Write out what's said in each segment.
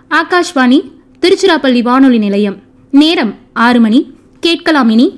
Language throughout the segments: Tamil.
ஆகாஷ்வாணி திருச்சிராப்பள்ளி வானொலி நிலையம் நேரம் ஆறு மணி கேட்கலாம் இனி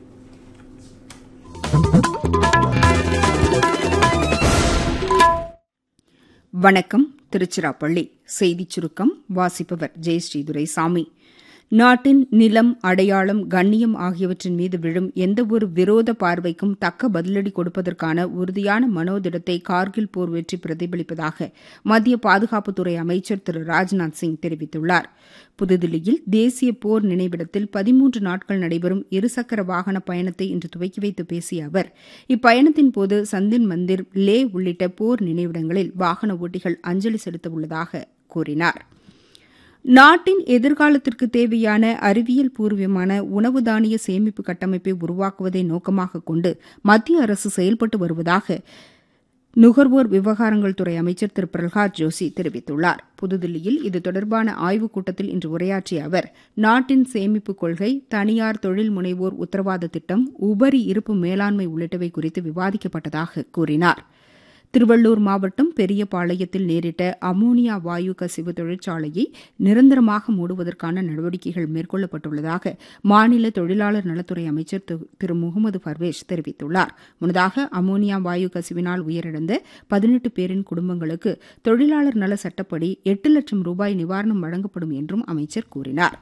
வணக்கம் திருச்சிராப்பள்ளி செய்திச் சுருக்கம் வாசிப்பவர் ஜெயஸ்ரீ துரைசாமி நாட்டின் நிலம் அடையாளம் கண்ணியம் ஆகியவற்றின் மீது விழும் எந்தவொரு விரோத பார்வைக்கும் தக்க பதிலடி கொடுப்பதற்கான உறுதியான மனோதிடத்தை கார்கில் போர் வெற்றி பிரதிபலிப்பதாக மத்திய பாதுகாப்புத்துறை அமைச்சர் திரு ராஜ்நாத் சிங் தெரிவித்துள்ளார் புதுதில்லியில் தேசிய போர் நினைவிடத்தில் பதிமூன்று நாட்கள் நடைபெறும் இருசக்கர வாகன பயணத்தை இன்று துவக்கி வைத்து பேசிய அவர் இப்பயணத்தின் போது சந்தின் மந்திர் லே உள்ளிட்ட போர் நினைவிடங்களில் வாகன ஓட்டிகள் அஞ்சலி செலுத்த உள்ளதாக கூறினார் நாட்டின் எதிர்காலத்திற்கு தேவையான அறிவியல் பூர்வமான உணவு தானிய சேமிப்பு கட்டமைப்பை உருவாக்குவதை நோக்கமாக கொண்டு மத்திய அரசு செயல்பட்டு வருவதாக நுகர்வோர் விவகாரங்கள் துறை அமைச்சர் திரு பிரகலாத் ஜோஷி தெரிவித்துள்ளார் புதுதில்லியில் இது தொடர்பான ஆய்வுக் கூட்டத்தில் இன்று உரையாற்றிய அவர் நாட்டின் சேமிப்பு கொள்கை தனியார் தொழில் முனைவோர் உத்தரவாத திட்டம் உபரி இருப்பு மேலாண்மை உள்ளிட்டவை குறித்து விவாதிக்கப்பட்டதாக கூறினார் திருவள்ளூர் மாவட்டம் பெரியபாளையத்தில் நேரிட்ட அமோனியா வாயு கசிவு தொழிற்சாலையை நிரந்தரமாக மூடுவதற்கான நடவடிக்கைகள் மேற்கொள்ளப்பட்டுள்ளதாக மாநில தொழிலாளர் நலத்துறை அமைச்சர் திரு முகமது பர்வேஷ் தெரிவித்துள்ளார் முன்னதாக அமோனியா வாயு கசிவினால் உயிரிழந்த பதினெட்டு பேரின் குடும்பங்களுக்கு தொழிலாளர் நல சட்டப்படி எட்டு லட்சம் ரூபாய் நிவாரணம் வழங்கப்படும் என்றும் அமைச்சர் கூறினார்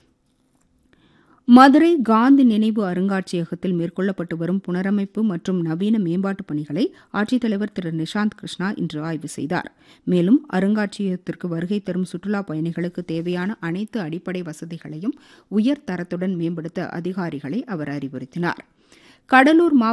மதுரை காந்தி நினைவு அருங்காட்சியகத்தில் மேற்கொள்ளப்பட்டு வரும் புனரமைப்பு மற்றும் நவீன மேம்பாட்டுப் பணிகளை ஆட்சித்தலைவர் திரு நிஷாந்த் கிருஷ்ணா இன்று ஆய்வு செய்தார் மேலும் அருங்காட்சியகத்திற்கு வருகை தரும் சுற்றுலாப் பயணிகளுக்கு தேவையான அனைத்து அடிப்படை வசதிகளையும் உயர் தரத்துடன் மேம்படுத்த அதிகாரிகளை அவர் அறிவுறுத்தினார் கடலூர்